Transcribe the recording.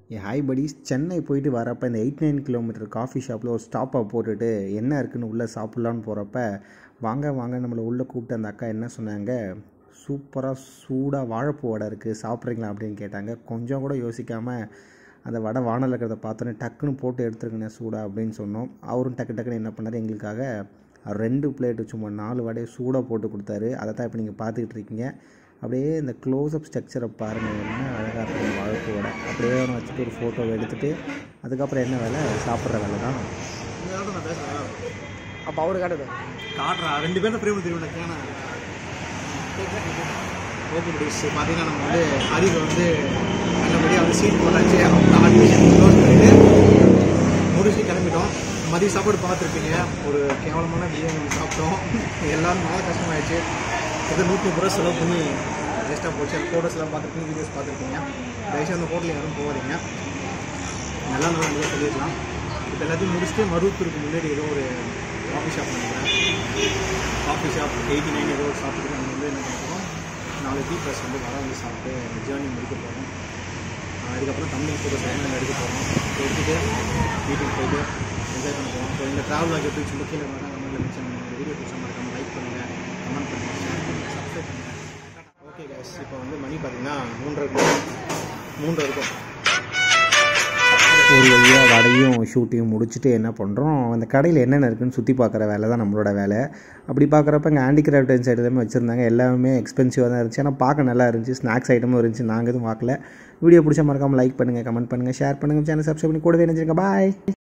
ஏ hi buddies Chennai போயிட்டு வரப்போ இந்த எயிட் நைன் கிலோமீட்டர் காஃபி ஷாப்பில் ஒரு ஸ்டாப்பை போட்டுட்டு என்ன இருக்குன்னு உள்ளே சாப்பிட்லான்னு போகிறப்ப வாங்க வாங்க நம்மளை உள்ளே கூப்பிட்டு அந்த அக்கா என்ன சொன்னாங்க சூப்பராக சூடாக வாழைப்பூ வடை இருக்குது சாப்பிட்றீங்களா அப்படின்னு கேட்டாங்க கொஞ்சம் கூட யோசிக்காமல் அந்த வடை வானல் இருக்கிறத பார்த்தோன்னே டக்குன்னு போட்டு எடுத்துருங்கண்ணே சூடாக அப்படின்னு சொன்னோம் அவரும் டக்கு டக்குன்னு என்ன பண்ணார் எங்களுக்காக ரெண்டு பிளேட்டு சும்மா நாலு வடையை சூடாக போட்டு கொடுத்தாரு அதை தான் இப்போ நீங்கள் பார்த்துக்கிட்டு இருக்கீங்க அப்படியே இந்த க்ளோஸ்அப் ஸ்ட்ரக்சரை பாருங்கள் என்ன அழகாக இருக்கும் வாழைப்பூ வடை அப்படியே ஒன்று வச்சுட்டு ஒரு ஃபோட்டோ எடுத்துகிட்டு அதுக்கப்புறம் என்ன வேலை சாப்பிட்ற வேலை தான் நான் பேசுகிறேன் அப்போ அவரு காட்டுது காட்டுறா ரெண்டு பேரும் ஃப்ரேம் தெரியும் கேனா ஓகே முடிஸ் பார்த்தீங்கன்னா நம்ம வந்து அரியில் வந்து நல்லபடியாக வந்து சீட் போட்டாச்சு அவங்க அட்மிஷன் க்ளோஸ் பண்ணிட்டு முடிச்சு கிளம்பிட்டோம் மதிய சாப்பாடு பார்த்துருப்பீங்க ஒரு கேவலமான பிரியாணி ஒன்று சாப்பிட்டோம் எல்லாரும் நல்லா கஷ்டமாயிடுச்சு இது நூற்றி முப்பது ரூபா செலவு பண்ணி வேஸ்ட்டாக போச்சு ஃபோட்டோஸ்லாம் பார்த்துருப்பீங்க வீடியோஸ் பார்த்துருப்பீங்க தயவுசெய்து அந்த ஹோட்டலில் யாரும் போகாதீங்க நல்லா நல்லா நல்லா சொல்லிடலாம் இப்போ எல்லாத்தையும் முடிச்சுட்டு மருவத்தூருக்கு முன்னாடி ஏதோ ஒரு காஃபி ஷாப் நினைக்கிறேன் காஃபி ஷாப் எயிட்டி நைன் ஏதோ ஒரு ஷாப்புக்கு நம்ம வந்து என்ன பண்ணுறோம் நாலு டீ ப்ளஸ் வந்து வர வந்து சாப்பிட்டு ஜேர்னி முடிக்க போகிறோம் அதுக்கப்புறம் தமிழ் ஃபோட்டோஸ் எல்லாம் எடுக்க போகிறோம் எடுத்துட்டு வீட்டுக்கு போயிட்டு என்ஜாய் பண்ண போகிறோம் ஸோ இந்த ட்ராவல் ஆகி எப்படி சும்மா கீழே வர கமெண்ட்டில் மென்ஷன் பண்ணுங்கள் வீடியோ பிடிச்ச மறக்காம லைக் பண்ணுங்கள் கமெண்ட் பண்ணுங்கள் ஷேர் பண்ணுங்கள் சப்ஸ்கிரைப் பண்ணுங்கள் ஓகே கேஸ் இப்போ வந்து மணி பார்த்தீங்கன்னா மூன்றரை இருக்கும் மூன்றரை இருக்கும் ஒரு வழியாக வடையும் ஷூட்டையும் முடிச்சுட்டு என்ன பண்ணுறோம் அந்த கடையில் என்னென்ன இருக்குன்னு சுற்றி பார்க்குற வேலை தான் நம்மளோட வேலை அப்படி பார்க்குறப்ப இங்கே ஹேண்டிகிராஃப்ட் சைடு எல்லாமே வச்சுருந்தாங்க எல்லாமே எக்ஸ்பென்சிவாக தான் இருந்துச்சு ஆனால் பார்க்க நல்லா இருந்துச்சு ஸ்நாக்ஸ் ஐட்டமும் இருந்துச்சு நாங்கள் எதுவும் பார்க்கல வீடியோ பிடிச்ச மறக்காமல் லைக் பண்ணுங்கள் கமெண்ட் பண்ணுங்கள் ஷேர் பண்ணுங்கள் சேனல் சப்ஸ்கிரைப் பண்ணி கூடவே நினைச்சிருங்க பாய்